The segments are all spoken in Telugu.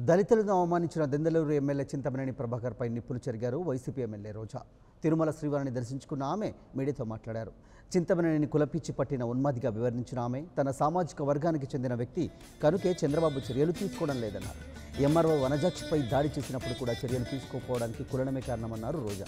దళితులను అవమానించిన దెందలూరు ఎమ్మెల్యే చింతమనేని ప్రభాకర్పై నిప్పులు చెరిగారు వైసీపీ ఎమ్మెల్యే రోజా తిరుమల శ్రీవారిని దర్శించుకున్న ఆమె మీడియాతో మాట్లాడారు చింతమనేనిని కులపిచ్చి పట్టిన ఉన్మాదిగా వివరించిన ఆమె తన సామాజిక వర్గానికి చెందిన వ్యక్తి కనుకే చంద్రబాబు చర్యలు తీసుకోవడం లేదన్నారు ఎంఆర్ఓ వనజాక్షిపై దాడి చేసినప్పుడు కూడా చర్యలు తీసుకోకపోవడానికి కులనమే కారణమన్నారు రోజా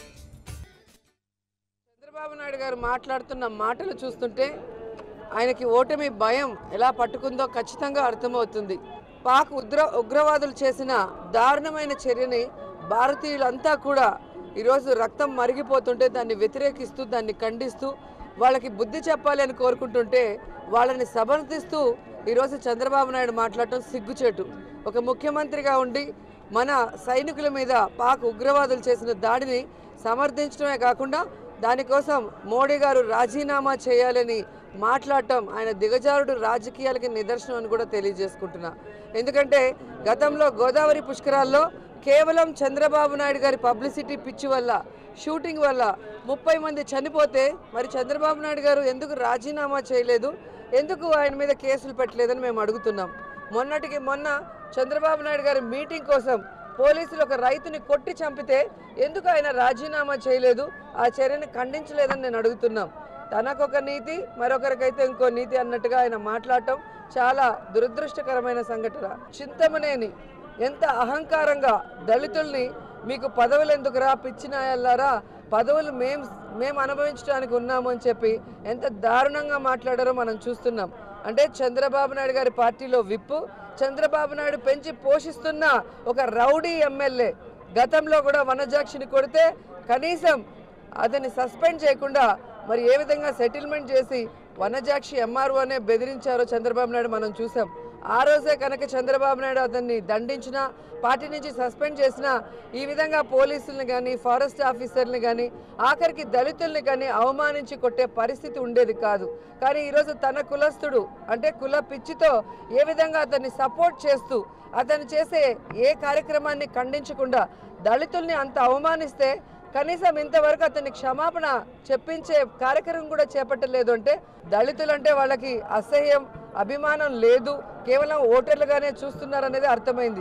చంద్రబాబు నాయుడు గారు మాట్లాడుతున్న మాటలు చూస్తుంటే ఆయనకి ఓటమి భయం ఎలా పట్టుకుందో ఖచ్చితంగా అర్థమవుతుంది పాక్ ఉగ్ర ఉగ్రవాదులు చేసిన దారుణమైన చర్యని భారతీయులంతా కూడా ఈరోజు రక్తం మరిగిపోతుంటే దాన్ని వ్యతిరేకిస్తూ దాన్ని ఖండిస్తూ వాళ్ళకి బుద్ధి చెప్పాలి అని కోరుకుంటుంటే వాళ్ళని సమర్థిస్తూ ఈరోజు చంద్రబాబు నాయుడు మాట్లాడటం సిగ్గుచేటు ఒక ముఖ్యమంత్రిగా ఉండి మన సైనికుల మీద పాక్ ఉగ్రవాదులు చేసిన దాడిని సమర్థించడమే కాకుండా దానికోసం మోడీ గారు రాజీనామా చేయాలని మాట్లాడటం ఆయన దిగజారుడు రాజకీయాలకి నిదర్శనం అని కూడా తెలియజేసుకుంటున్నా ఎందుకంటే గతంలో గోదావరి పుష్కరాల్లో కేవలం చంద్రబాబు నాయుడు గారి పబ్లిసిటీ పిచ్చి వల్ల షూటింగ్ వల్ల ముప్పై మంది చనిపోతే మరి చంద్రబాబు నాయుడు గారు ఎందుకు రాజీనామా చేయలేదు ఎందుకు ఆయన మీద కేసులు పెట్టలేదని మేము అడుగుతున్నాం మొన్నటికి మొన్న చంద్రబాబు నాయుడు గారి మీటింగ్ కోసం పోలీసులు ఒక రైతుని కొట్టి చంపితే ఎందుకు ఆయన రాజీనామా చేయలేదు ఆ చర్యని ఖండించలేదని నేను అడుగుతున్నాం తనకొక నీతి మరొకరికైతే ఇంకో నీతి అన్నట్టుగా ఆయన మాట్లాడటం చాలా దురదృష్టకరమైన సంఘటన చింతమనేని ఎంత అహంకారంగా దళితుల్ని మీకు పదవులు ఎందుకురా పిచ్చినాయల్లారా పదవులు మేం మేము అనుభవించడానికి ఉన్నాము అని చెప్పి ఎంత దారుణంగా మాట్లాడారో మనం చూస్తున్నాం అంటే చంద్రబాబు నాయుడు గారి పార్టీలో విప్పు చంద్రబాబు నాయుడు పెంచి పోషిస్తున్న ఒక రౌడీ ఎమ్మెల్యే గతంలో కూడా వనజాక్షిని కొడితే కనీసం అతన్ని సస్పెండ్ చేయకుండా మరి ఏ విధంగా సెటిల్మెంట్ చేసి వనజాక్షి ఎంఆర్ఓనే బెదిరించారో చంద్రబాబు నాయుడు మనం చూసాం ఆ రోజే కనుక చంద్రబాబు నాయుడు అతన్ని దండించినా పార్టీ నుంచి సస్పెండ్ చేసినా ఈ విధంగా పోలీసుల్ని కానీ ఫారెస్ట్ ఆఫీసర్ని కానీ ఆఖరికి దళితుల్ని కానీ అవమానించి కొట్టే పరిస్థితి ఉండేది కాదు కానీ ఈరోజు తన కులస్తుడు అంటే కుల పిచ్చితో ఏ విధంగా అతన్ని సపోర్ట్ చేస్తూ అతను చేసే ఏ కార్యక్రమాన్ని ఖండించకుండా దళితుల్ని అంత అవమానిస్తే కనీసం ఇంతవరకు అతన్ని క్షమాపణ చెప్పించే కార్యక్రమం కూడా చేపట్టలేదు అంటే దళితులంటే వాళ్ళకి అసహ్యం అభిమానం లేదు కేవలం ఓటర్లుగానే చూస్తున్నారనేది అర్థమైంది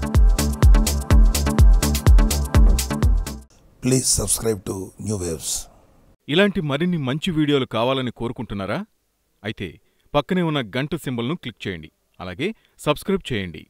Please subscribe to New Waves. ఇలాంటి మరిన్ని మంచి వీడియోలు కావాలని కోరుకుంటున్నారా అయితే పక్కనే ఉన్న గంట సింబల్ను క్లిక్ చేయండి అలాగే సబ్స్క్రైబ్ చేయండి